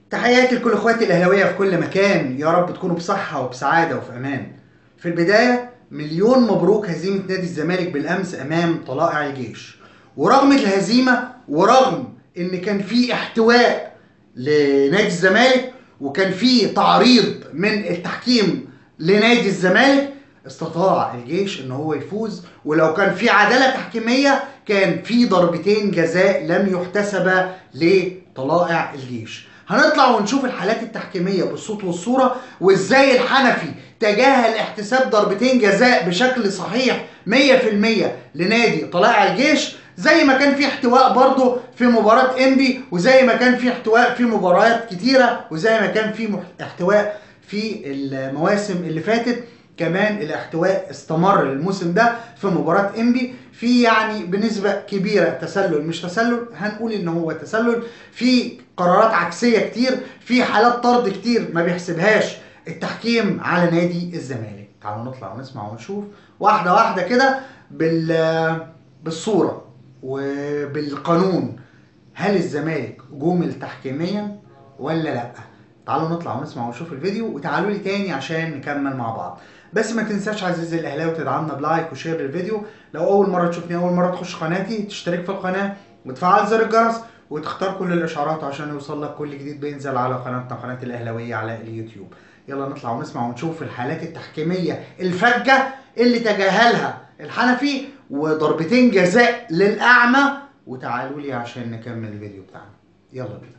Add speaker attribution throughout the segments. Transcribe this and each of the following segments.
Speaker 1: تحياتي لكل اخواتي الاهلاويه في كل مكان يا رب تكونوا بصحه وبسعاده وفي امان في البدايه مليون مبروك هزيمه نادي الزمالك بالامس امام طلائع الجيش ورغم الهزيمه ورغم ان كان في احتواء لنادي الزمالك وكان في تعريض من التحكيم لنادي الزمالك استطاع الجيش ان هو يفوز ولو كان في عداله تحكيميه كان في ضربتين جزاء لم يحتسبا لطلائع الجيش هنطلع ونشوف الحالات التحكيميه بالصوت والصوره وازاي الحنفي تجاهل احتساب ضربتين جزاء بشكل صحيح 100% لنادي طلائع الجيش زي ما كان في احتواء برضه في مباراة انبي وزي ما كان في احتواء في مباريات كتيرة وزي ما كان في مح- احتواء في المواسم اللي فاتت كمان الاحتواء استمر الموسم ده في مباراة انبي في يعني بنسبة كبيرة تسلل مش تسلل هنقول ان هو تسلل في قرارات عكسية كتير في حالات طرد كتير ما بيحسبهاش التحكيم على نادي الزمالك تعالوا نطلع ونسمع ونشوف واحدة واحدة كده بال بالصورة وبالقانون هل الزمالك جمل تحكيميا ولا لا تعالوا نطلع ونسمع ونشوف الفيديو وتعالوا لي تاني عشان نكمل مع بعض بس ما تنساش عزيزي الاهلاوي تدعمنا بلايك وشير للفيديو لو اول مره تشوفني اول مره تخش قناتي تشترك في القناه وتفعل زر الجرس وتختار كل الاشعارات عشان يوصل لك كل جديد بينزل على قناتنا قناه الاهلاويه على اليوتيوب يلا نطلع ونسمع ونشوف الحالات التحكيميه الفجه اللي تجاهلها الحنفي وضربتين جزاء للاعمى وتعالوا لي عشان نكمل الفيديو بتاعنا يلا بينا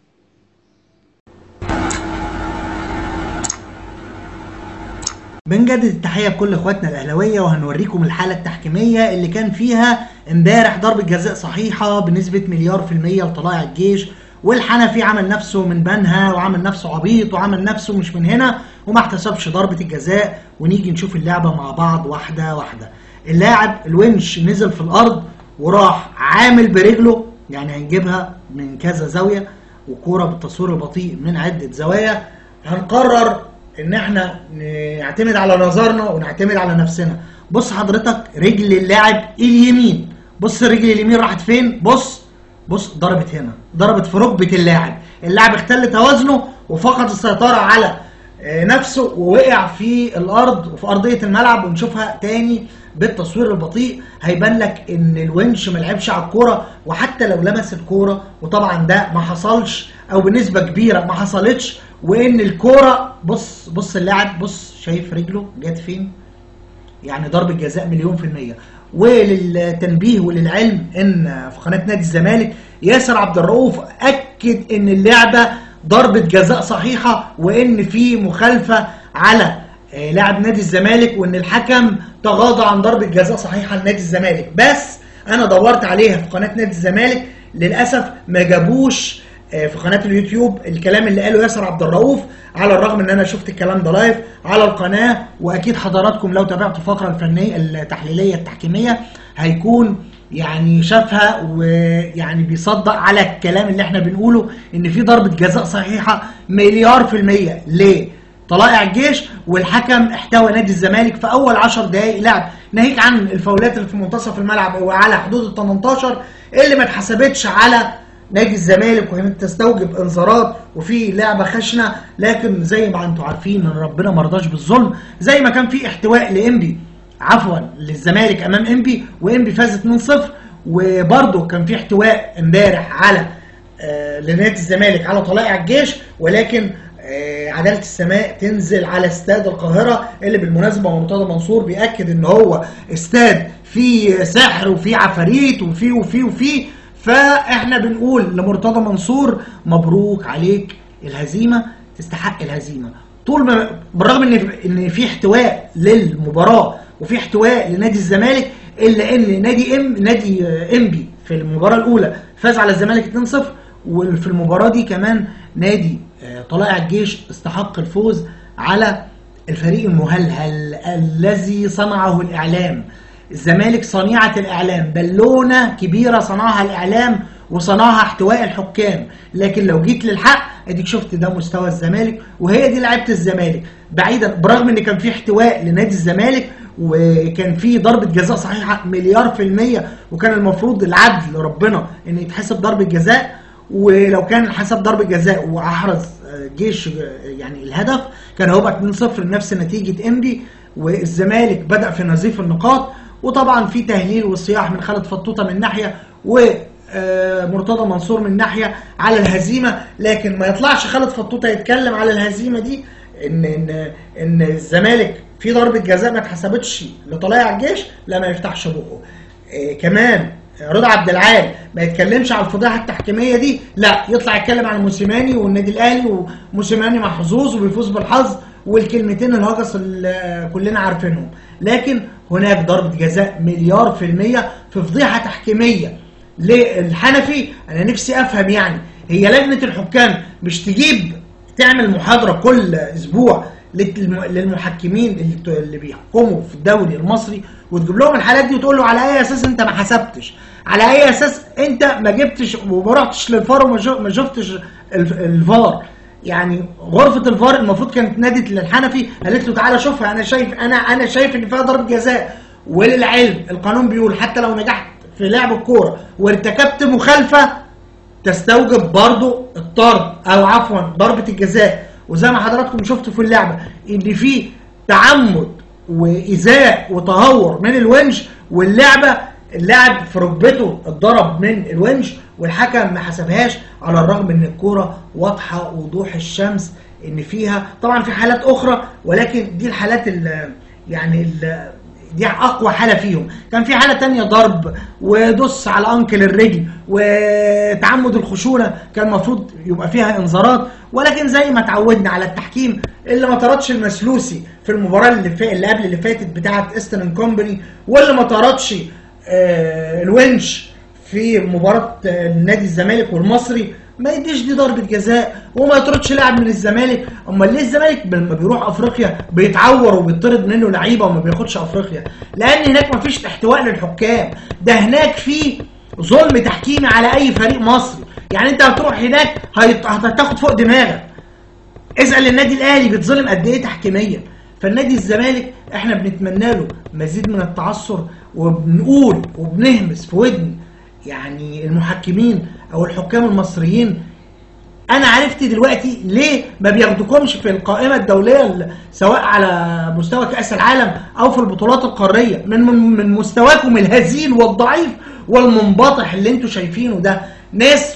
Speaker 2: بنجدد التحية لكل اخواتنا الاهلاوية وهنوريكم الحالة التحكيمية اللي كان فيها امبارح ضربة جزاء صحيحة بنسبة مليار في المية لطلائع الجيش والحنفي عمل نفسه من بنها وعمل نفسه عبيط وعمل نفسه مش من هنا وما احتسبش ضربة الجزاء ونيجي نشوف اللعبة مع بعض واحدة واحدة اللاعب الونش نزل في الارض وراح عامل برجله يعني هنجيبها من كذا زاوية وكورة بالتصوير البطيء من عدة زوايا هنقرر ان احنا نعتمد على نظرنا ونعتمد على نفسنا بص حضرتك رجل اللاعب اليمين بص الرجل اليمين راحت فين بص بص ضربت هنا ضربت في ركبة اللاعب اللاعب اختل توازنه وفقد السيطرة على آه، نفسه ووقع في الارض وفي ارضية الملعب ونشوفها تاني بالتصوير البطيء هيبان لك ان الونش ما لعبش على الكوره وحتى لو لمس الكوره وطبعا ده ما حصلش او بنسبه كبيره ما حصلتش وان الكوره بص بص اللاعب بص شايف رجله جت فين يعني ضربة جزاء مليون في المية وللتنبيه وللعلم ان في قناة نادي الزمالك ياسر عبد الرؤوف اكد ان اللعبة ضربة جزاء صحيحة وان في مخالفة على آه، لاعب نادي الزمالك وان الحكم تغاضى عن ضربة جزاء صحيحة لنادي الزمالك بس انا دورت عليها في قناة نادي الزمالك للاسف ما جابوش آه، في قناه اليوتيوب الكلام اللي قاله ياسر عبد الرؤوف على الرغم ان انا شفت الكلام ده لايف على القناه واكيد حضراتكم لو تابعتوا الفقره الفنيه التحليليه التحكيميه هيكون يعني شافها ويعني بيصدق على الكلام اللي احنا بنقوله ان في ضربه جزاء صحيحه مليار في الميه ليه؟ طلائع الجيش والحكم احتوى نادي الزمالك في اول 10 دقائق لعب ناهيك عن الفاولات اللي في منتصف الملعب وعلى حدود ال 18 اللي ما اتحسبتش على نادي الزمالك وكانت تستوجب انذارات وفي لعبه خشنه لكن زي ما انتم عارفين ان ربنا ما رضاش بالظلم زي ما كان في احتواء لانبي عفوا للزمالك امام انبي وانبي فاز 2-0 وبرضه كان في احتواء امبارح على آه لنادي الزمالك على طلائع الجيش ولكن آه، عدالة السماء تنزل على استاد القاهرة اللي بالمناسبة مرتضى منصور بيأكد ان هو استاد فيه سحر وفيه عفاريت وفيه وفيه وفيه فاحنا بنقول لمرتضى منصور مبروك عليك الهزيمة تستحق الهزيمة طول ما بالرغم ان ان في احتواء للمباراة وفي احتواء لنادي الزمالك الا ان نادي ام نادي آه، انبي في المباراة الاولى فاز على الزمالك 2-0 وفي المباراة دي كمان نادي آه، طلائع الجيش استحق الفوز على الفريق المهلهل الذي صنعه الإعلام الزمالك صنيعة الإعلام بالونة كبيرة صنعها الإعلام وصنعها احتواء الحكام لكن لو جيت للحق اديك شفت ده مستوى الزمالك وهي دي لعيبه الزمالك بعيدا برغم ان كان في احتواء لنادي الزمالك وكان في ضربه جزاء صحيحه مليار في الميه وكان المفروض العدل ربنا ان يتحسب ضربه جزاء ولو كان حسب ضربه جزاء واحرز آه، جيش آه، يعني الهدف كان هيبقى 2-0 لنفس نتيجه انبي والزمالك بدا في نزيف النقاط وطبعا في تهليل وصياح من خالد فطوطه من ناحيه و آه، مرتضى منصور من ناحيه على الهزيمه لكن ما يطلعش خالد فطوطه يتكلم على الهزيمه دي ان ان ان الزمالك في ضربه جزاء ما اتحسبتش لطلائع الجيش لا ما يفتحش بقه آه، كمان رضا عبد العال ما يتكلمش على الفضيحه التحكيميه دي لا يطلع يتكلم عن موسيماني والنادي الاهلي وموسيماني محظوظ وبيفوز بالحظ والكلمتين الهجس اللي كلنا عارفينهم لكن هناك ضربه جزاء مليار في الميه في فضيحه تحكيميه للحنفي انا نفسي افهم يعني هي لجنه الحكام مش تجيب تعمل محاضره كل اسبوع للم- للمحكمين اللي- اللي بيحكموا في الدوري المصري وتجيب لهم الحالات دي وتقول له على اي اساس انت ما حسبتش على اي اساس انت ما جبتش وما رحتش للفار وما شو- ما شفتش الف- الفار يعني غرفه الفار المفروض كانت نادت للحنفي قالت له تعالى شوفها انا شايف انا انا شايف ان فيها ضربه جزاء وللعلم القانون بيقول حتى لو نجحت في لعب الكوره وارتكبت مخالفه تستوجب برضو الطرد او عفوا ضربه الجزاء وزي ما حضراتكم شفتوا في اللعبه ان في تعمد وايذاء وتهور من الونش واللعبه اللاعب في ركبته اتضرب من الونش والحكم ما حسبهاش على الرغم ان الكوره واضحه وضوح الشمس ان فيها طبعا في حالات اخرى ولكن دي الحالات ال يعني ال دي اقوى حاله فيهم كان في حاله تانية ضرب ودس على انكل الرجل وتعمد الخشونه كان المفروض يبقى فيها انذارات ولكن زي ما اتعودنا على التحكيم اللي ما طردش المسلوسي في المباراه اللي, في اللي قبل اللي فاتت بتاعه ايسترن كومباني واللي ما طردش آه، الونش في مباراه آه، نادي الزمالك والمصري ما يديش دي ضربه جزاء وما يطردش لاعب من الزمالك امال ليه الزمالك لما بيروح افريقيا بيتعور وبيطرد منه لعيبه وما بياخدش افريقيا لان هناك ما فيش احتواء للحكام ده هناك في ظلم تحكيمي على اي فريق مصري يعني انت هتروح هناك هيت- هتاخد فوق دماغك اسال النادي الاهلي بيتظلم قد ايه تحكيميا فالنادي الزمالك احنا بنتمنى له مزيد من التعثر وبنقول وبنهمس في ودن يعني المحكمين او الحكام المصريين انا عرفت دلوقتي ليه ما بياخدوكمش في القائمه الدوليه ال- سواء على مستوى كاس العالم او في البطولات القاريه من من, من مستواكم الهزيل والضعيف والمنبطح اللي انتوا شايفينه ده ناس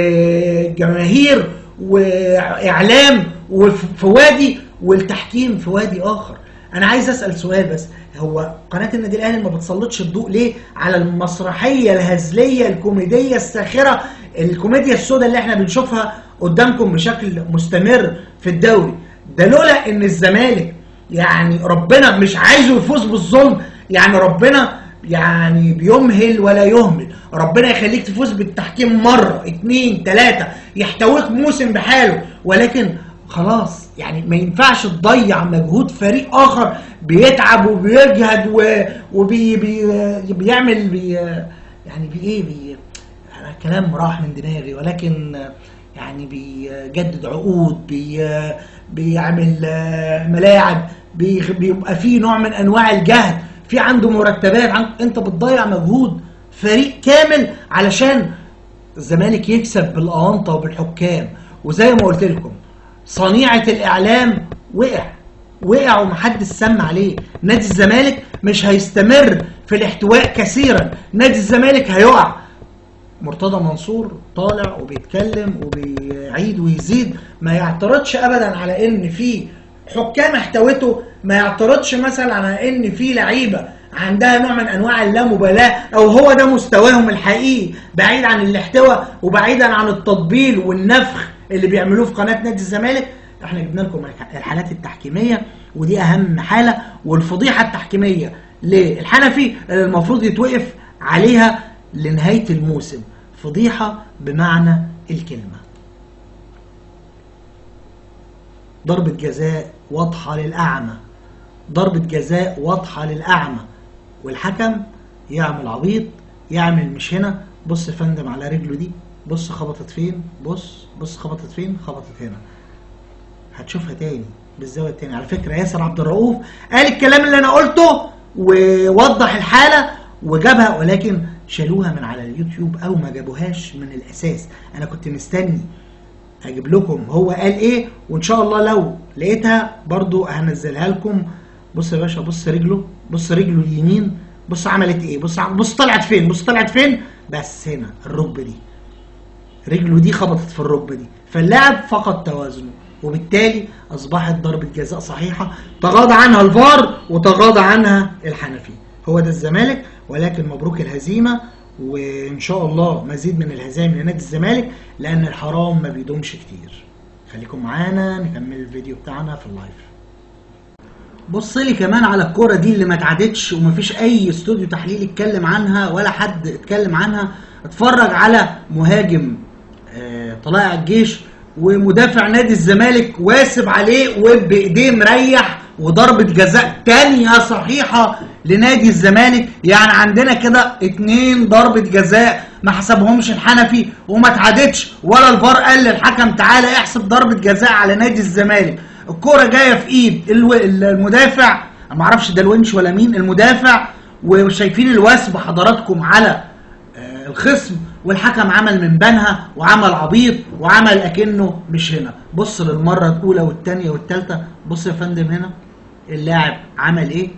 Speaker 2: وجماهير واعلام وفي وادي والتحكيم في وادي اخر انا عايز اسال سؤال بس هو قناه النادي الاهلي ما بتسلطش الضوء ليه على المسرحيه الهزليه الكوميديه الساخره الكوميديا السوداء اللي احنا بنشوفها قدامكم بشكل مستمر في الدوري ده لولا ان الزمالك يعني ربنا مش عايزه يفوز بالظلم يعني ربنا يعني بيمهل ولا يهمل ربنا يخليك تفوز بالتحكيم مرة اتنين تلاتة يحتويك موسم بحاله ولكن خلاص يعني ما ينفعش تضيع مجهود فريق اخر بيتعب وبيجهد و- وبي بي بيعمل بي يعني بي ايه بي أنا كلام راح من دماغي ولكن يعني بيجدد عقود بي بيعمل آه، ملاعب بي- بيبقى فيه نوع من انواع الجهد في عنده مرتبات عن... انت بتضيع مجهود فريق كامل علشان الزمالك يكسب بالاونطه وبالحكام وزي ما قلت لكم صنيعه الاعلام وقع وقع ومحدش سمع عليه نادي الزمالك مش هيستمر في الاحتواء كثيرا نادي الزمالك هيقع مرتضى منصور طالع وبيتكلم وبيعيد ويزيد ما يعترضش ابدا على ان في حكام احتوته ما يعترضش مثلا على ان في لعيبه عندها نوع من انواع اللامبالاه او هو ده مستواهم الحقيقي بعيد عن الاحتواء وبعيدا عن التطبيل والنفخ اللي بيعملوه في قناه نادي الزمالك احنا جبنا لكم الحالات التحكيميه ودي اهم حاله والفضيحه التحكيميه للحنفي اللي المفروض يتوقف عليها لنهايه الموسم فضيحه بمعنى الكلمه ضربة جزاء واضحة للأعمى ضربة جزاء واضحة للأعمى والحكم يعمل عبيط يعمل مش هنا بص يا فندم على رجله دي بص خبطت فين بص بص خبطت فين خبطت هنا هتشوفها تاني بالزاوية التانية على فكرة ياسر عبد الرؤوف قال الكلام اللي أنا قلته ووضح الحالة وجابها ولكن شالوها من على اليوتيوب او ما جابوهاش من الاساس انا كنت مستني اجيب لكم هو قال ايه وان شاء الله لو لقيتها برضو هنزلها لكم بص يا باشا بص رجله بص رجله اليمين بص عملت ايه بص عم- بص طلعت فين بص طلعت فين بس هنا الركبه دي رجله دي خبطت في الركبه دي فاللاعب فقد توازنه وبالتالي اصبحت ضربه جزاء صحيحه تغاضى عنها الفار وتغاضى عنها الحنفي هو ده الزمالك ولكن مبروك الهزيمه وان شاء الله مزيد من الهزائم لنادي الزمالك لان الحرام ما بيدومش كتير خليكم معانا نكمل الفيديو بتاعنا في اللايف بص لي كمان على الكرة دي اللي ما اتعادتش ومفيش اي استوديو تحليل اتكلم عنها ولا حد اتكلم عنها اتفرج على مهاجم آه، طلائع الجيش ومدافع نادي الزمالك واسب عليه وبايديه مريح وضربة جزاء تانية صحيحة لنادي الزمالك يعني عندنا كده اتنين ضربة جزاء ما حسبهمش الحنفي وما اتعادتش ولا الفار قال للحكم تعالى احسب ضربة جزاء على نادي الزمالك الكرة جاية في ايد الو... المدافع ما اعرفش ده الونش ولا مين المدافع وشايفين الوثب حضراتكم على آه، الخصم والحكم عمل من بنها وعمل عبيط وعمل اكنه مش هنا بص للمره الاولى والثانيه والثالثه بص يا فندم هنا اللاعب عمل ايه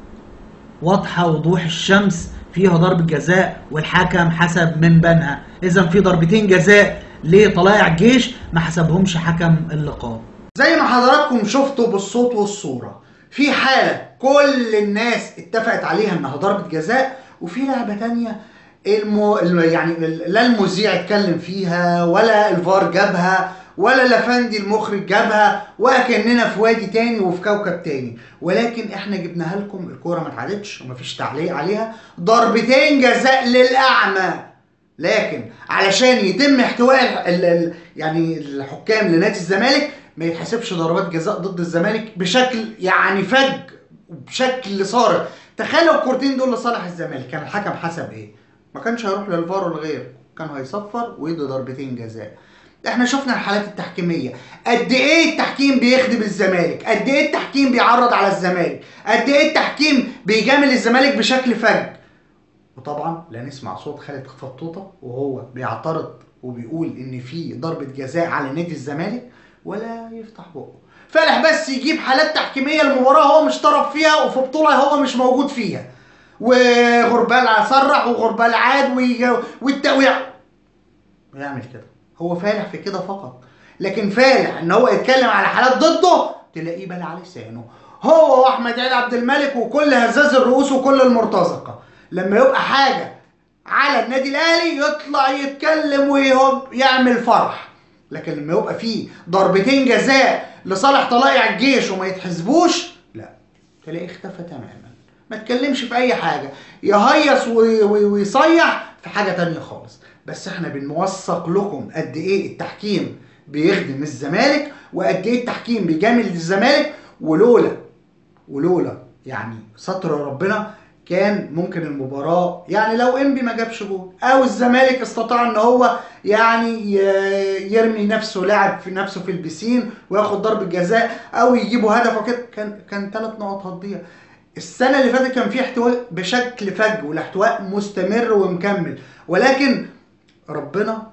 Speaker 2: واضحه وضوح الشمس فيها ضربه جزاء والحكم حسب من بنها اذا في ضربتين جزاء لطلائع الجيش ما حسبهمش حكم اللقاء
Speaker 1: زي ما حضراتكم شفتوا بالصوت والصورة في حالة كل الناس اتفقت عليها انها ضربة جزاء وفي لعبة تانية المو... الم- يعني ال- لا المذيع اتكلم فيها ولا الفار جابها ولا الافندي المخرج جابها وكاننا في وادي تاني وفي كوكب تاني ولكن احنا جبناها لكم الكوره ما اتعادتش ومفيش تعليق عليها ضربتين جزاء للاعمى لكن علشان يتم احتواء ال ال ال يعني الحكام لنادي الزمالك ما يتحسبش ضربات جزاء ضد الزمالك بشكل يعني فج بشكل صارخ تخيل لو الكورتين دول لصالح الزمالك كان الحكم حسب ايه ما كانش هيروح للفار ولا غيره كان هيصفر ويدي ضربتين جزاء احنا شفنا الحالات التحكيميه قد ايه التحكيم بيخدم الزمالك قد ايه التحكيم بيعرض على الزمالك قد ايه التحكيم بيجامل الزمالك بشكل فج وطبعا لا نسمع صوت خالد فطوطه وهو بيعترض وبيقول ان في ضربه جزاء على نادي الزمالك ولا يفتح بقه فالح بس يجيب حالات تحكيميه المباراه هو مش طرف فيها وفي بطوله هو مش موجود فيها وغربال صرح وغربال عاد ويجا- والتقويع ويعمل كده هو فالح في كده فقط لكن فالح ان هو يتكلم على حالات ضده تلاقيه بلع لسانه هو واحمد عيد عبد الملك وكل هزاز الرؤوس وكل المرتزقه لما يبقى حاجه على النادي الاهلي يطلع يتكلم ويعمل فرح لكن لما يبقى فيه ضربتين جزاء لصالح طلائع الجيش وما يتحسبوش لا تلاقيه اختفى تماما ما تكلمش في اي حاجه يهيص وي- وي- ويصيح في حاجه تانية خالص بس احنا بنوثق لكم قد ايه التحكيم بيخدم الزمالك وقد ايه التحكيم بيجامل الزمالك ولولا ولولا يعني ستر ربنا كان ممكن المباراة يعني لو انبي ما جابش جول او الزمالك استطاع ان هو يعني ي- يرمي نفسه لاعب في نفسه في البسين وياخد ضربة جزاء او يجيبوا هدف وكده كان كان ثلاث نقط هتضيع السنة اللي فاتت كان في احتواء بشكل فج والاحتواء مستمر ومكمل ولكن ربنا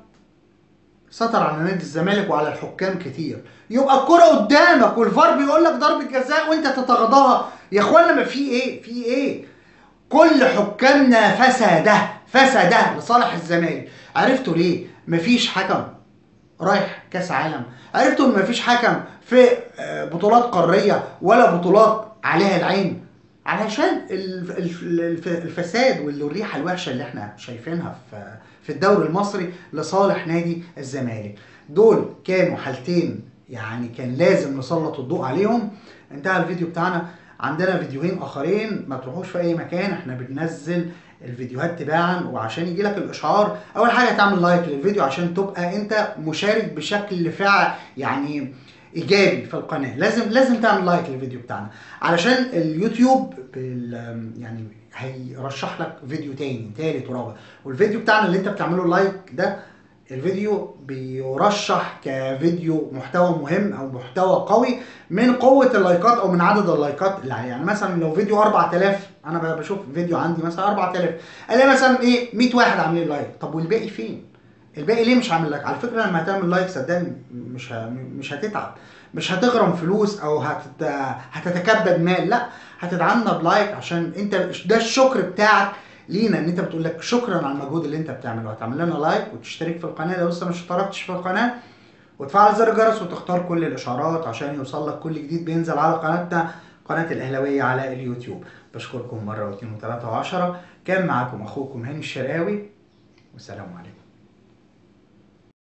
Speaker 1: ستر على نادي الزمالك وعلى الحكام كتير يبقى الكرة قدامك والفار بيقول لك ضربة جزاء وانت تتغاضاها يا اخوانا ما في ايه في ايه كل حكامنا فسده فسده لصالح الزمالك عرفتوا ليه مفيش حكم رايح كاس عالم عرفتوا ان مفيش حكم في آه، بطولات قاريه ولا بطولات عليها العين علشان الف- الف- الف- الفساد والريحه الوحشه اللي احنا شايفينها في في الدوري المصري لصالح نادي الزمالك دول كانوا حالتين يعني كان لازم نسلط الضوء عليهم انتهى الفيديو بتاعنا عندنا فيديوهين اخرين ما تروحوش في اي مكان احنا بننزل الفيديوهات تباعا وعشان يجي لك الاشعار اول حاجه تعمل لايك للفيديو عشان تبقى انت مشارك بشكل فعل يعني ايجابي في القناه لازم لازم تعمل لايك للفيديو بتاعنا علشان اليوتيوب بال يعني هيرشح لك فيديو تاني تالت ورابع والفيديو بتاعنا اللي انت بتعمله لايك ده الفيديو بيرشح كفيديو محتوى مهم او محتوى قوي من قوه اللايكات او من عدد اللايكات اللي عليه يعني مثلا لو فيديو 4000 انا ب- بشوف فيديو عندي مثلا 4000 الاقي مثلا ايه 100 واحد عاملين لايك طب والباقي فين الباقي ليه مش عامل لايك على فكره لما هتعمل لايك صدقني مش ه... مش هتتعب مش هتغرم فلوس او هتت... هتتكبد مال لا هتدعمنا بلايك عشان انت ده الشكر بتاعك لينا ان انت بتقول لك شكرا على المجهود اللي انت بتعمله هتعمل لنا لايك وتشترك في القناه لو لسه ما اشتركتش في القناه وتفعل زر الجرس وتختار كل الاشعارات عشان يوصل لك كل جديد بينزل على قناتنا قناه الاهلاويه على اليوتيوب بشكركم مره واثنين وثلاثه وعشره كان معاكم اخوكم هاني الشرقاوي والسلام عليكم